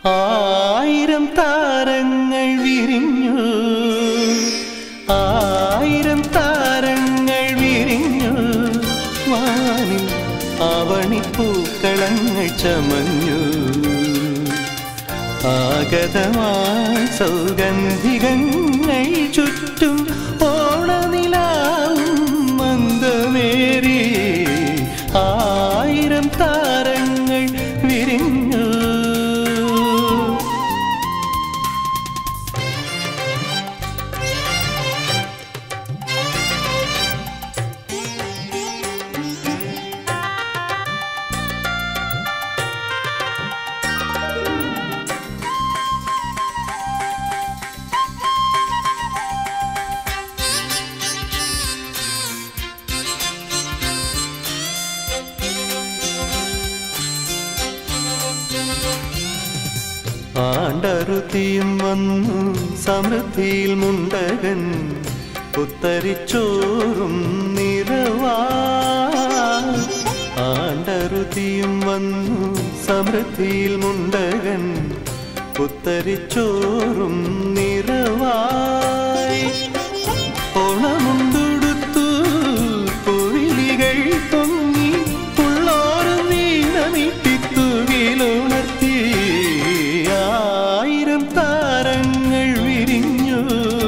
ആയിരം താരങ്ങൾ വിരിഞ്ഞു ആയിരം താരങ്ങൾ വിരിഞ്ഞു വാനിൽ അവണിപ്പൂക്കളങ്ങൾ ചമഞ്ഞു ആഗതമായി സൗഗന്ധികങ്ങൾ ചുറ്റും ഓണനിലാവും മന്ദമേറി ആയിരം താരങ്ങൾ വിരിഞ്ഞു ആണ്ടറുതിയും വന്നു സമൃദ്ധിയിൽ മുണ്ടകൻ പുത്തരിച്ചോറും നിറവാ ആണ്ടറുതിയും വന്നു സമൃദ്ധിയിൽ മുണ്ടകൻ പുത്തരിച്ചോറും നിറവായി ഓണമുണ്ടുടുത്തു പൊഴിലികൾ പൊങ്ങി ഉള്ളോരും വീണമിട്ടിത്തുകിലുണർത്തി ആയിരം താരങ്ങൾ വിരിഞ്ഞു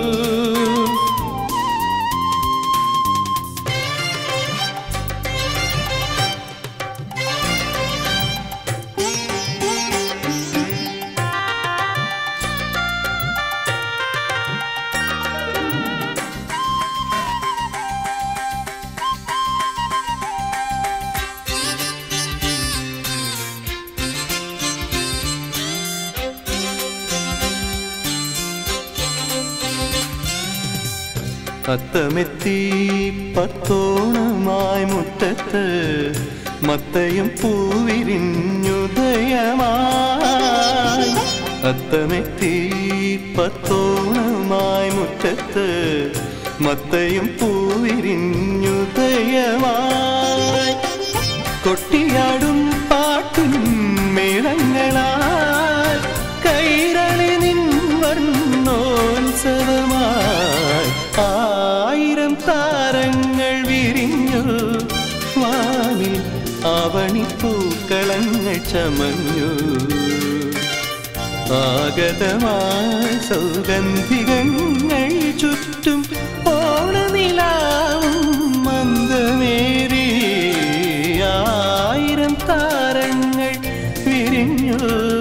അത്തമെത്തി പത്തോണമായി മുറ്റത്ത് മത്തയും പൂവിരിഞ്ഞുദയമായി അത്തമെത്തി പത്തോണമായി മുറ്റത്ത് മത്തയും പൂവിരിഞ്ഞുദയമായി കൊട്ടിയാടും പാട്ടും മേളങ്ങളാൽ കൈരളി നിൻ വർണ്ണോത്സവമായി ആയിരം താരങ്ങൾ വിരിഞ്ഞു വാനിൽ അവണിപ്പൂക്കളങ്ങൾ ചമഞ്ഞു ആഗതമായി സൗഗന്ധികങ്ങൾ ചുറ്റും ഓണനിലാവും മന്ദമേറി ആയിരം താരങ്ങൾ വിരിഞ്ഞു